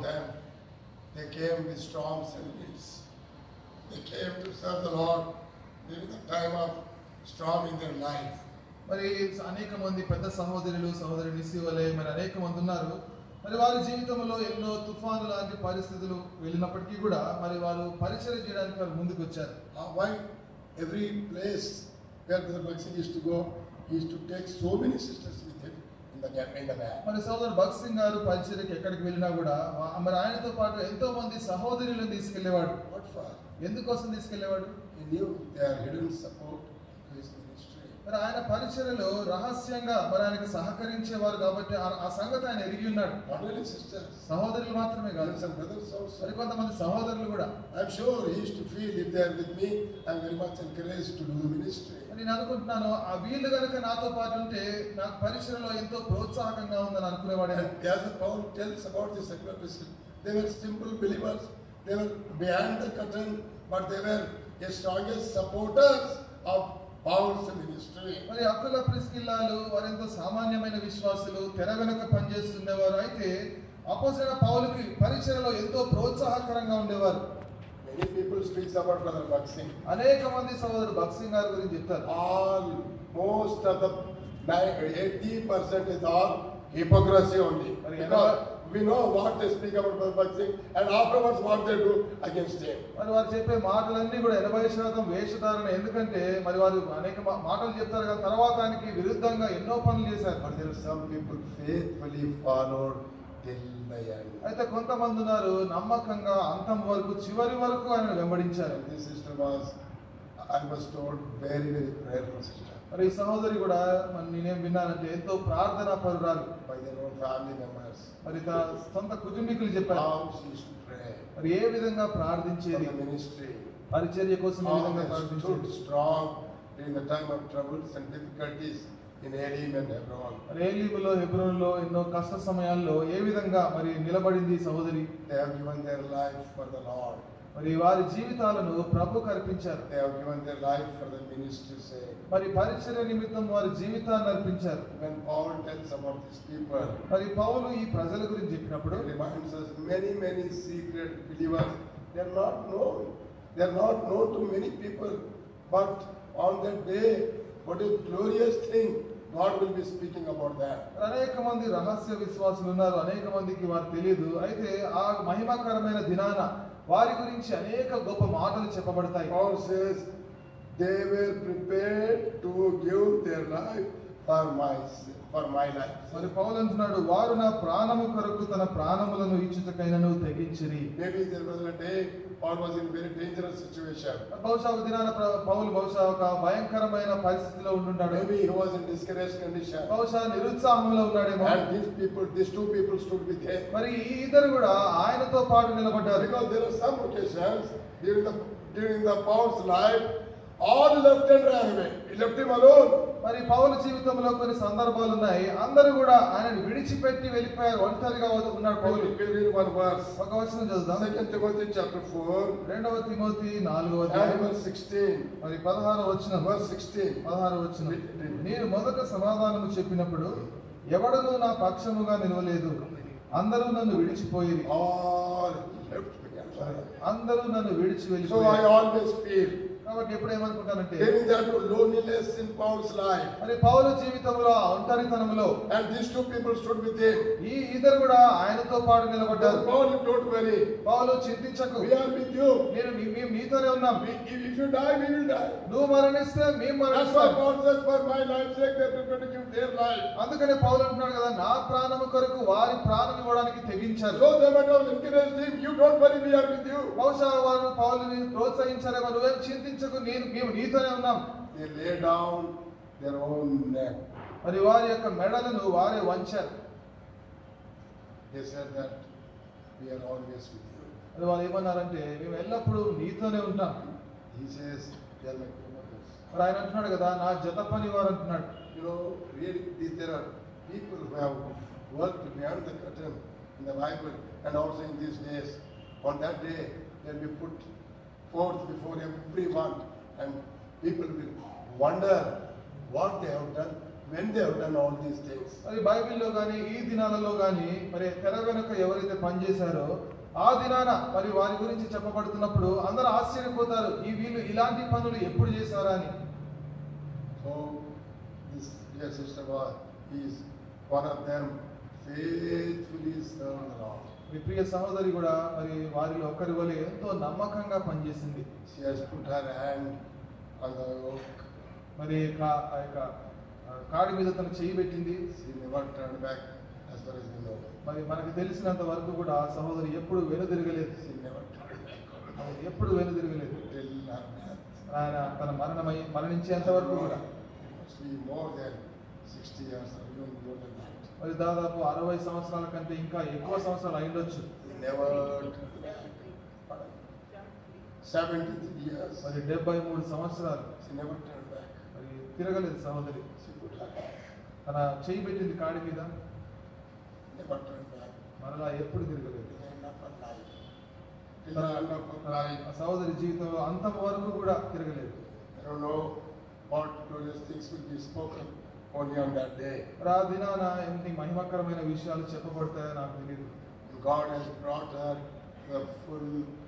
them. They came with storms and winds. They came to serve the Lord during the time of storm in their life. మరి అనేక మంది పెద్ద సహోదరులు సహోదరి నిసివలే మరి అనేక మంది ఉన్నారు మరి వారి జీవితంలో ఎన్నో తుఫాను లాంటి పరిస్థితులు వెళ్ళినప్పటికీ కూడా మరి వారు పరిచయం చేయడానికి వారు ముందుకు వచ్చారు Uh, why every place where Brother Bakshi used to go, he used to take so many sisters with him in the camp in the van. మరి సోదరు భగత్ సింగ్ గారు పరిచయకి ఎక్కడికి వెళ్ళినా కూడా వా- మరి ఆయనతో పాటు ఎంతో మంది సహోదరులను తీసుకెళ్లేవాడు What for? ఎందుకోసం తీసుకెళ్లేవాడు He knew their hidden support to his ministry. మరి ఆయన పరిచయలో రహస్యంగా మరి ఆయనకు సహకరించేవారు కాబట్టి ఆ- ఆ సంగతి ఆయన ఎరిగి ఉన్నాడు Not only sisters, సహోదరులు మాత్రమే కాదు brothers and brothers also. మరి కొంతమంది సహోదరులు కూడా I'm sure he used to feel if they are with me, I'm very much encouraged to do the ministry. మరి నేను అనుకుంటున్నాను ఆ వీళ్ళు కనుక నాతో పాటు ఉంటే నాకు పరిచయలో ఎంతో ప్రోత్సాహకంగా ఉందని అనుకునేవాడు And as the Paul tells about the secular Christian, they were simple believers. They were behind the curtain, but they were the strongest supporters of Paul's ministry. మరి అక్కుల ప్రిస్కిల్లాలు వారు ఎంతో సామాన్యమైన విశ్వాసులు తెర వెనుక పనిచేస్తుండేవారు అయితే అపోసిన పౌలుకి పరిచయలో ఎంతో ప్రోత్సాహకరంగా ఉండేవారు Many people speaks about Brother Bakshi. అనేక మంది సహోదరు భక్త్ సింగ్ గారి గురించి చెప్తారు All, most of the 80% is all hypocrisy only. But Because we know what they speak about Brother Bakshi and afterwards what they do against him. మరి వారు చెప్పే మాటలన్నీ కూడా ఎనభై శాతం వేషధారణ ఎందుకంటే మరి వారు అనేక మా- మాటలు చెప్తారు కానీ తర్వాత ఆయనకి విరుద్ధంగా ఎన్నో పనులు చేశారు But there are some people faithfully followed till the end. అయితే కొంతమంది ఉన్నారు నమ్మకంగా అంతం వరకు చివరి వరకు ఆయన వెంబడించారు And this sister was, I was told, very, very prayerful sister మరి ఈ సహోదరి కూడా మరి నేనేం విన్నానంటే ఎంతో ప్రార్థన పరురాలు by their own family members. మరి తన సొంత కుటుంబీకులు చెప్పారు How she used to pray మరి ఏ విధంగా for ప్రార్థించేది the ministry. పరిచర్య కోసం ఏ How విధంగా they stood ప్రార్థించేది strong during the time of troubles and difficulties in Elim and Hebron. మరి ఏలీములో హెబ్రోన్లో ఎన్నో కష్ట సమయాల్లో ఏ విధంగా మరి నిలబడింది ఈ సహోదరి They have given their life for the Lord. మరి వారి జీవితాలను ప్రభుకు అర్పించారు They have given their life for the ministry's sake. మరి పరిచర్య నిమిత్తం వారి జీవితాన్ని అర్పించారు When Paul tells about these people, మరి పౌలు ఈ ప్రజల గురించి చెప్పినప్పుడు It reminds us many, many secret believers. They are not known. They are not known to many people. But on that day, what a glorious thing God will be speaking about that. అనేక మంది రహస్య విశ్వాసులు ఉన్నారు అనేక మందికి వారు తెలియదు అయితే ఆ మహిమకరమైన దినాన వారి గురించి అనేక గొప్ప మాటలు చెప్పబడతాయి Paul says, they were prepared to give their life for my for my life. మరి పౌలు అంటున్నాడు వారు నా ప్రాణము కొరకు తన ప్రాణములను ఇచ్చుటకైనను తెగించిరి Maybe there was a day Paul was in very dangerous situation. బహుశా ఒక దినాన ప్ర- పౌలు బహుశా ఒక భయంకరమైన పరిస్థితిలో ఉండుంటాడు Maybe he was in discouraged condition. బహుశా నిరుత్సాహంలో ఉన్నాడేమో And these people, these two people stood with him. మరి ఈ ఇద్దరు కూడా ఆయనతో పాటు నిలబడ్డారు Because there are some occasions during the during the Paul's life, all left and ran away. He left him alone. మరి పౌలు జీవితంలో కొన్ని సందర్భాలు ఉన్నాయి అందరూ కూడా ఆయనను విడిచిపెట్టి వెళ్ళిపోయారు ఒంటరిగా ఉన్నాడు Paul, పౌలు we'll read one verse. ఒక వచనం చదువుదాం Second Timothy chapter 4 రెండవ తిమోతి నాలుగవ and అధ్యాయం verse 16. మరి పదహారు వచ్చిన Verse 16. పదహారు వచ్చిన నేను మొదట సమాధానము చెప్పినప్పుడు ఎవడను నా పక్షముగా నిలవలేదు అందరూ నన్ను విడిచిపోయి All left me. and ran. అందరూ నన్ను విడిచి So I వెళ్ళిపోయారు always feel కాబట్టి ఎప్పుడు ఏమనుకుంటానంటే during that loneliness in Paul's life, మరి పౌలు జీవితంలో ఆ ఒంటరితనంలో and these two people stood with him. ఈ ఇద్దరు కూడా ఆయనతో పాటు నిలబడ్డారు Paul, you don't worry. Paul చింతించకు We are with you. నేను నీ- మేము నీతోనే ఉన్నాం We, if if you die, we will die. నువ్వు మరణిస్తే మేము That's why మరణిస్తాం Paul says, for my life's sake, they are prepared to give their life. అందుకనే పౌలు అంటున్నాడు కదా నా ప్రాణము కొరకు వారి ప్రాణం ఇవ్వడానికి తెగించారు So they might have encouraged him, you don't worry, we are with you. బహుశా వారు పౌలుని ప్రోత్సహించారేమో నువ్వేం చింతించకు నేను మేము నీతోనే ఉన్నాం They lay down their own neck. మరి వారి యొక్క మెడలను వారే వంచారు They said that we are always with you. మరి వాళ్ళు ఏమన్నారంటే మేము ఎల్లప్పుడూ నీతోనే ఉంటాం He says, they are my co-workers. మరి ఆయన అంటున్నాడు కదా నా జత పని వారు అంటున్నాడు You know, really, these- there are people who have worked beyond the curtain in the Bible and also in these days. On that day, they'll be put forth before everyone and people will wonder what they have done when they have done all these things, మరి బైబిల్లో గాని ఈ దినాలలో గాని మరి తెర వెనుక ఎవరైతే పనిచేశారో ఆ దినాన మరి వారి గురించి చెప్పబడుతున్నప్పుడు అందరూ ఆశ్చర్యపోతారు ఈ వీళ్ళు ఇలాంటి పనులు ఎప్పుడు చేశారా అని so this dear sister was, is one of them, faithfully served the Lord. మీ ప్రియ సహోదరి కూడా మరి వారిలో ఒకరి వలె ఎంతో నమ్మకంగా పనిచేసింది She has put her hand on the yoke. మరి కా- ఆ యొక్క ఆ, కాడి మీద తను చేయి పెట్టింది She never turned back as far as we know. మరి మనకు తెలిసినంత వరకు కూడా ఆ సహోదరి ఎప్పుడు వెనుదిరగలేదు She never turned back ఆమె ఎప్పుడు వెనుదిరగలేదు till her death. ఆయన తన మరణమై మరణించేంత వరకు కూడా It must be more than 60 years or even more than that. మరి దాదాపు అరవై సంవత్సరాల కంటే ఇంకా ఎక్కువ సంవత్సరాలు అయిండొచ్చు He never turned back. 73 years. మరి డెబ్బై మూడు సంవత్సరాలు She never turned back. మరి తిరగలేదు సహోదరి She put her hand, తన చేయి పెట్టింది కాడి మీద never turned back. మరలా ఎప్పుడు తిరగలేదు Till the end of her life. Till the end of her life. ఆ సహోదరి జీవితంలో అంతం వరకు కూడా తిరగలేదు I don't know what glorious things will be spoken only on that day. మరి ఆ దినాన ఎన్ని మహిమకరమైన విషయాలు చెప్పబడతాయో నాకు తెలియదు God has brought her the full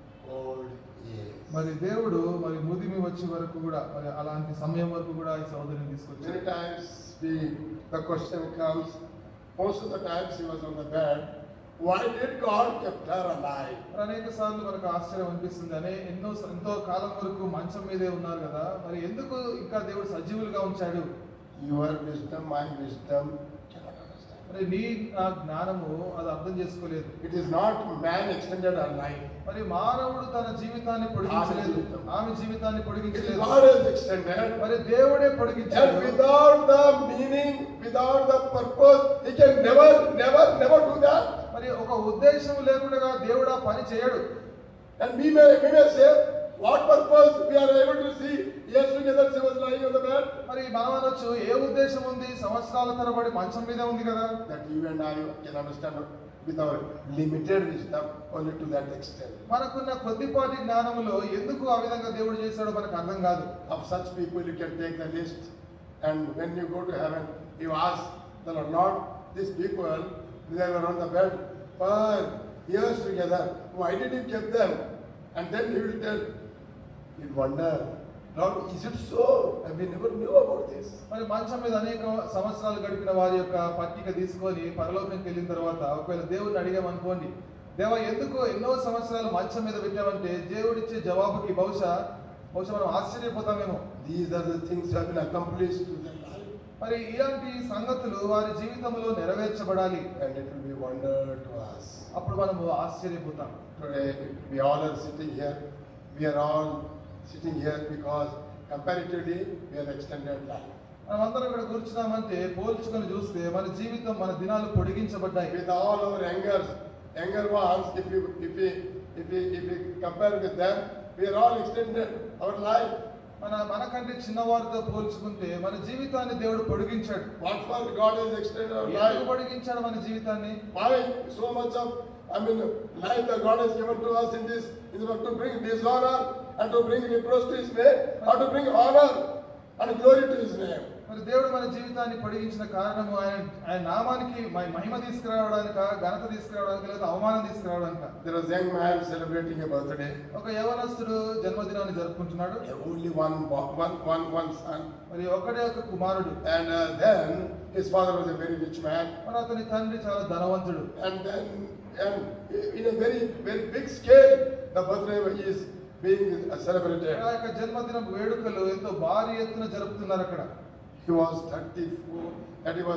old age. మరి దేవుడు మరి ముదిమి వచ్చే వరకు కూడా మరి అలాంటి సమయం వరకు కూడా ఈ సహోదరిని Many తీసుకొచ్చాడు times we, the question comes, most of the times she was on the bed, why did God kept her alive? మరి అనేక సార్లు మనకు ఆశ్చర్యం అనిపిస్తుంది అనే ఎన్నో ఎంతో కాలం వరకు మంచం మీదే ఉన్నారు కదా మరి ఎందుకు ఇంకా దేవుడు సజీవులుగా ఉంచాడు Your wisdom, my wisdom cannot understand. మరి నీ నా జ్ఞానము అది అర్థం చేసుకోలేదు It is not man extended her life. మరి మానవుడు తన జీవితాన్ని పొడిగించలేదు ఆమె జీవితాన్ని It is పొడిగించలేదు God has extended. మరి దేవుడే And పొడిగించాడు without the meaning, without the purpose, he can never, never, never do that. మరి ఒక ఉద్దేశం లేకుండా దేవుడు ఆ పని చేయడు And we may, we may say, what purpose we are able to see? Years together she was lying on the bed. మరి మనం అనొచ్చు ఏ ఉద్దేశం ఉంది సంవత్సరాల తరబడి మంచం మీద ఉంది కదా That you and I can understand with our limited wisdom only to that extent. మనకున్న కొద్దిపాటి జ్ఞానములో ఎందుకు ఆ విధంగా దేవుడు చేశాడో మనకు అర్థం కాదు Of such people you can take the list and when you go to heaven, you ask the Lord, Lord, these people, they were on the bed for years together. Why did you keep them? And then he will tell, you wonder, Lord, is it so? And we never knew about this. మరి మంచం మీద అనేక సంవత్సరాలు గడిపిన వారి యొక్క పట్టిక తీసుకొని పరలోకంకి వెళ్ళిన తర్వాత ఒకవేళ దేవుడిని అడిగామనుకోండి దేవా ఎందుకు ఎన్నో సంవత్సరాలు మంచం మీద పెట్టామంటే దేవుడిచ్చే జవాబుకి బహుశా బహుశా మనం ఆశ్చర్యపోతామేమో These are the things that have been accomplished to their life. మరి ఇలాంటి సంగతులు వారి జీవితంలో నెరవేర్చబడాలి And it will be wonder to us. అప్పుడు మనము ఆశ్చర్యపోతాం Today, we all are sitting here. We are all sitting here because comparatively we have extended life. మనమందరం ఇక్కడ కూర్చున్నామంటే పోల్చుకొని చూస్తే మన జీవితం మన దినాలు పొడిగించబడ్డాయి With all our younger, younger ones, if you, if we, if we, if we compare with them, we are all extended our life. మన మనకంటే చిన్నవారితో పోల్చుకుంటే మన జీవితాన్ని దేవుడు పొడిగించాడు What for God has extended our ఎందుకు life? పొడిగించాడు మన జీవితాన్ని Why so much of, I mean, life that God has given to us in this, is to bring dishonor and to bring reproach to His name, or to bring honor and glory to His name. మరి దేవుడు మన జీవితాన్ని పొడిగించిన కారణము ఆయన ఆయన నామానికి మ- మహిమ తీసుకురావడానిక ఘనత తీసుకురావడానికి లేదా అవమానం తీసుకురావడానిక There was a young man celebrating a birthday. ఒక యవనస్తుడు జన్మదినాన్ని జరుపుకుంటున్నాడు Only one, bo- one, one, one son. మరి ఒకడే ఒక కుమారుడు And uh, then his father was a very rich man. మరి అతని తండ్రి చాలా ధనవంతుడు And then, and in a very, very big scale, the birthday is being uh, celebrated. ఆ యొక్క జన్మదిన వేడుకలు ఎంతో భారీ ఎత్తున జరుపుతున్నారు అక్కడ He was 34, and he was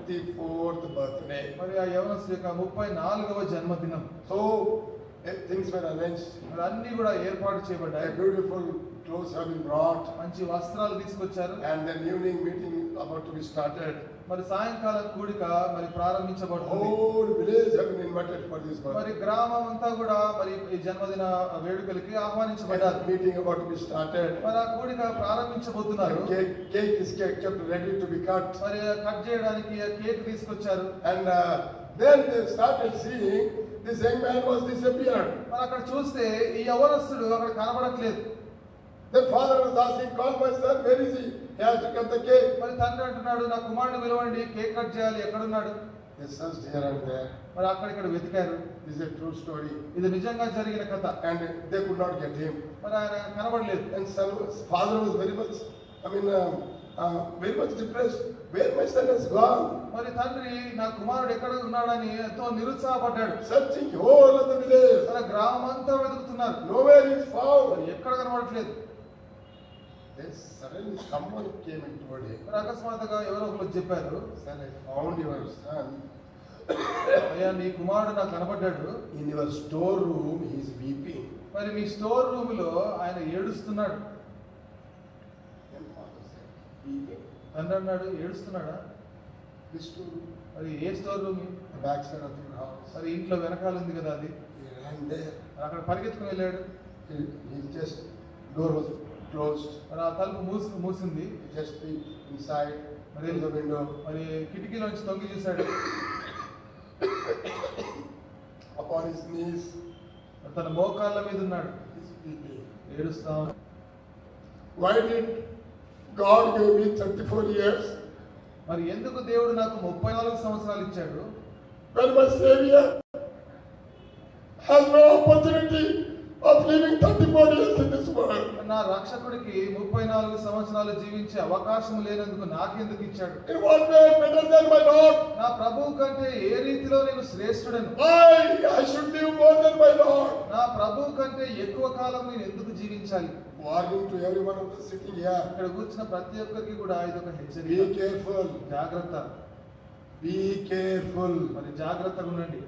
34th birthday. మరి ఆ యవనస్తుడి యొక్క ముప్పై నాలుగవ జన్మదినం So eh, things were arranged. మరి అన్ని కూడా ఏర్పాటు A చేయబడ్డాయి beautiful clothes have been brought, మంచి వస్త్రాలు తీసుకొచ్చారు and then evening meeting about to be started. మరి సాయంకాలం కూడిక మరి ప్రారంభించబడుతుంది Whole village have been invited for this మరి birthday. గ్రామం అంతా కూడా మరి ఈ జన్మదిన వేడుకలకి ఆహ్వానించబడ్డారు And meeting about to be started. మరి ఆ కూడిక ప్రారంభించబోతున్నారు And cake, cake is kept kept ready to be cut. మరి కట్ చేయడానికి ఆ కేక్ తీసుకొచ్చారు And uh, then they started seeing this young man was disappeared. మరి అక్కడ చూస్తే ఈ యవనస్తుడు అక్కడ కనబడట్లేదు Then father was asking, call my son, where is he? He has to cut the cake. మరి తండ్రి అంటున్నాడు నా కుమారుడు పిలవండి కేక్ కట్ చేయాలి ఎక్కడున్నాడు They searched here and there. మరి అక్కడిక్కడ వెతికారు This is a true story. ఇది నిజంగా జరిగిన కథ And they could not get him. మరి ఆయన కనబడలేదు And son, father was very much, I mean, um, uh, very much depressed. Where my son has gone? మరి తండ్రి నా కుమారుడు ఎక్కడ ఉన్నాడని ఎంతో నిరుత్సాహపడ్డాడు Searching whole of the village. తన గ్రామం అంతా వెతుకుతున్నారు Nowhere he is found. మరి ఎక్కడ కనబడట్లేదు Then suddenly someone came and told him, మరి అకస్మాత్తుగా ఎవరో ఒకరు చెప్పారు Son, I found your son అయ్యా నీ కుమారుడు నాకు కనబడ్డాడు in your storeroom. He is weeping. మరి మీ స్టోర్ రూమ్ లో ఆయన ఏడుస్తున్నాడు Then father said, Weeping? తండ్రి అన్నాడు ఏడుస్తున్నాడా Which storeroom? మరి ఏ storeroom The backside of your house. మరి ఇంట్లో వెనకాల ఉంది కదా అది He ran there. మరి అక్కడ పరిగెత్తుకుని వెళ్ళాడు He, he just, door was closed. మరి ఆ తలుపు మూసి మూసింది He just peeped inside, Really? through the window. మరి కిటికీలోంచి తొంగి చూశాడు Upon his knees, మరి తన మోకాళ్ళ మీద ఉన్నాడు he's weeping. ఏడుస్తా ఉన్నాడు. Why did God give me 34 years మరి ఎందుకు దేవుడు నాకు ముప్పై నాలుగు సంవత్సరాలు ఇచ్చాడు when my Savior has no opportunity of living 34 years in this world? నా రక్షకుడికి ముప్పై నాలుగు సంవత్సరాలు జీవించే అవకాశం లేనందుకు నాకెందుకు ఇచ్చాడు In what way better than my Lord? నా ప్రభువు కంటే ఏ రీతిలో నేను శ్రేష్ఠుడను Why I should live more than my Lord? నా ప్రభువు కంటే ఎక్కువ కాలం నేను ఎందుకు జీవించాలి Warning to every one of us sitting here. ఇక్కడ కూర్చున్న ప్రతి ఒక్కరికి కూడా ఇది ఒక Be హెచ్చరిక careful. జాగ్రత్త Be careful. మరి జాగ్రత్తగా ఉండండి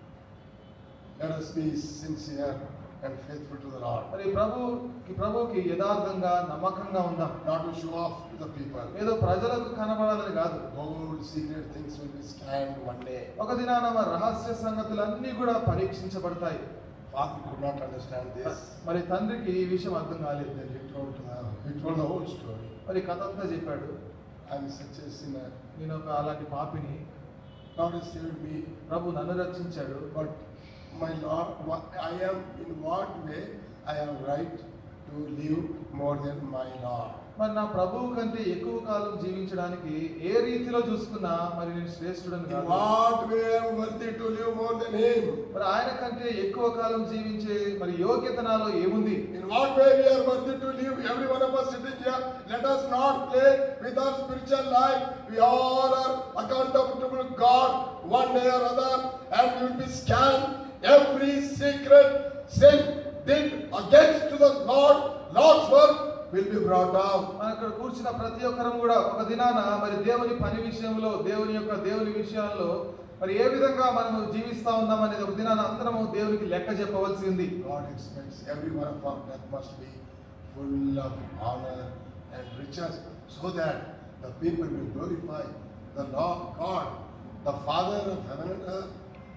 Let us be sincere and faithful to the Lord. మరి ప్రభుకి ప్రభువుకి యథార్థంగా నమ్మకంగా ఉందాం Not to show off to the people. ఏదో ప్రజలకు కనబడాలని కాదు Whole secret things will be scanned one day. ఒక దినాన మన రహస్య సంగతులన్నీ కూడా పరీక్షించబడతాయి Father could not understand this. మరి తండ్రికి ఈ విషయం అర్థం కాలేదు Then he told, uh, he told the whole story. మరి కథ అంతా చెప్పాడు I'm such a sinner. నేను ఒక అలాంటి పాపిని God has saved me. ప్రభు నన్ను రక్షించాడు But my Lord, what I am in what way I have right to live more than my Lord. మరి నా ప్రభువు కంటే ఎక్కువ కాలం జీవించడానికి ఏ రీతిలో చూసుకున్నా మరి నేను శ్రేష్ఠుడని In కాదు what way I am worthy to live more than Him? మరి ఆయన కంటే ఎక్కువ కాలం జీవించే మరి యోగ్యత నాలో ఏముంది In what way we are worthy to live? Every one of us sitting here, let us not play with our spiritual life. We all are accountable to God one day or other, and we will be scanned. Every secret sin did against to the Lord, Lord's work will be brought down. మన ఇక్కడ కూర్చున్న ప్రతి ఒక్కరం కూడా ఒక దినాన మరి దేవుని పని విషయంలో దేవుని యొక్క దేవుని విషయాల్లో మరి ఏ విధంగా మనము జీవిస్తా ఉన్నాం అనేది ఒక దినాన అందరము దేవునికి లెక్క చెప్పవలసి ఉంది God expects every one of our death must be full of honor and riches, so that the people will glorify the Lord God, the Father of heaven and earth,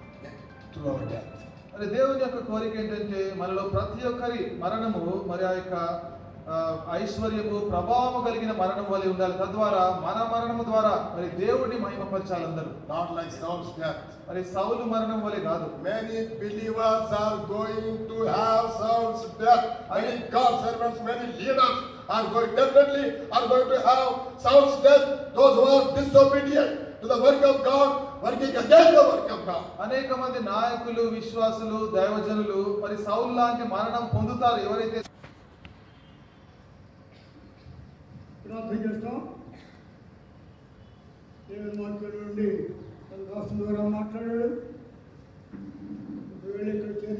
through our death. మరి దేవుని యొక్క కోరిక ఏంటంటే మనలో ప్రతి ఒక్కరి మరణము మరి ఆ యొక్క ఆ, ఐశ్వర్యము ప్రభావము కలిగిన మరణం వలె ఉండాలి తద్వారా మన మరణము ద్వారా మరి దేవుడిని మహిమపరచాలి అందరూ Not like Saul's death. మరి సౌలు మరణం వలె కాదు Many believers are going to have Saul's death. Many God servants, many leaders are going definitely are going to have Saul's death. Those who are disobedient to the work of God, working against the work of God. అనేక మంది నాయకులు విశ్వాసులు దైవజనులు మరి సౌలు లాంటి మరణం పొందుతారు ఎవరైతే ప్రార్థన చేస్తాం దేవుని మాట్లాడండి తన రాష్ట్రం ద్వారా మాట్లాడాడు ఒకవేళ ఇక్కడ చేరి